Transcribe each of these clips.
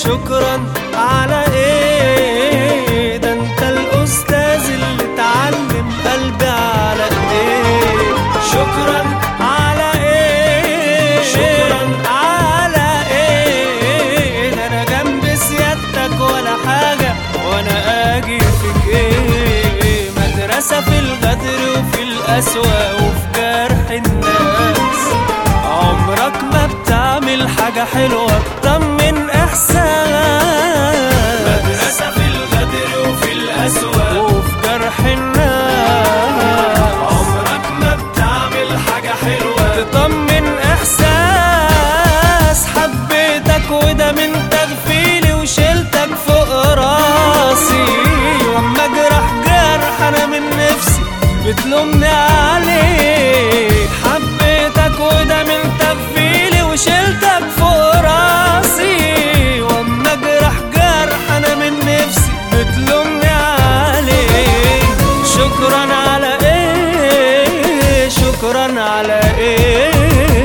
شكرا على ايه ده انت الاستاذ اللي اتعلم قلبي على ايديه شكرا على ايه شكرا على ايه ده انا جنب سيادتك ولا حاجه وانا اجي فيك ايه مدرسه في الغدر وفي القسوه وفي جرح الناس عمرك ما بتعمل حاجة حلوة طمن إحساس مدرسة في الغدر وفي القسوة وفي جرح الناس عمرك ما بتعمل حاجة حلوة تطمن إحساس حبيتك وده من تغفيلي وشلتك فوق راسي وأما أجرح جرح أنا من نفسي بتلومني عليه حبيتك وده من تغفيلي وشلتك فوق راسي واما اجرح جرح انا من نفسي بتلومني عليه شكرا على ايه شكرا على ايه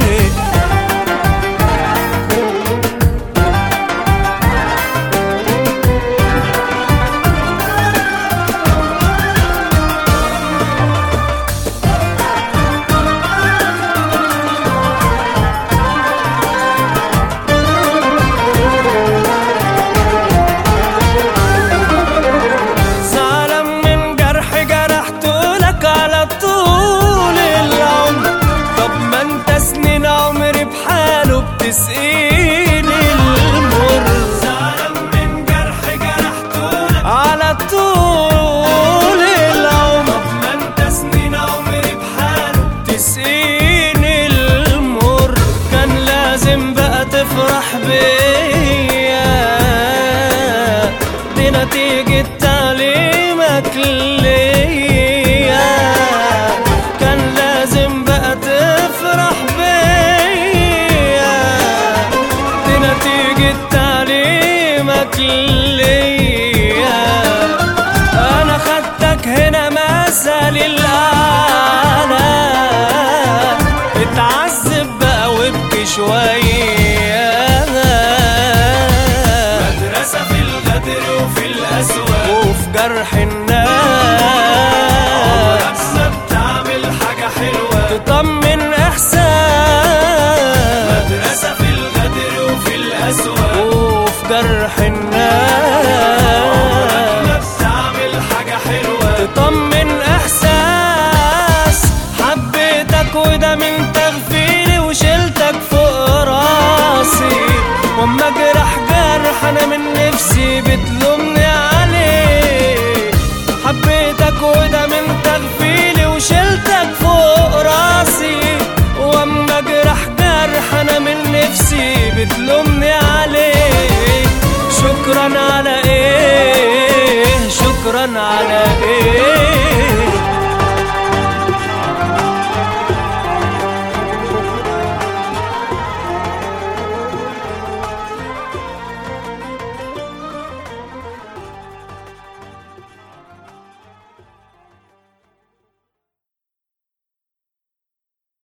زعلان من جرح جرحته لك على طول العمر طب ما انت سنين عمري بحاله بتسقيني المر زعلان من جرح جرحته لك على طول العمر طب ما انت سنين عمري بحاله بتسقيني المر كان لازم بقى تفرح بيا دي نتيجة تعليمك ليا كان لازم بقى تفرح بيا دي نتيجة تعليمك ليا أنا خدتك هنا مثل الأعلى اتعذب بقى وابكي شوية مدرسة في الغدر وفي القسوة وفي جرح الناس ما بتعمل حاجة حلوة تطمن إحساس مدرسة في الغدر وفي القسوة وفي جرح الناس ما بتعمل حاجة حلوة تطمن إحساس حبيتك وده من تغفيلي وشلتك فوق راسي واما اجرح جرح انا من نفسي بتلومني عليه حبيتك وده من تغفيلي وشلتك فوق راسي واما اجرح جرح انا من نفسي بتلومني عليه شكرا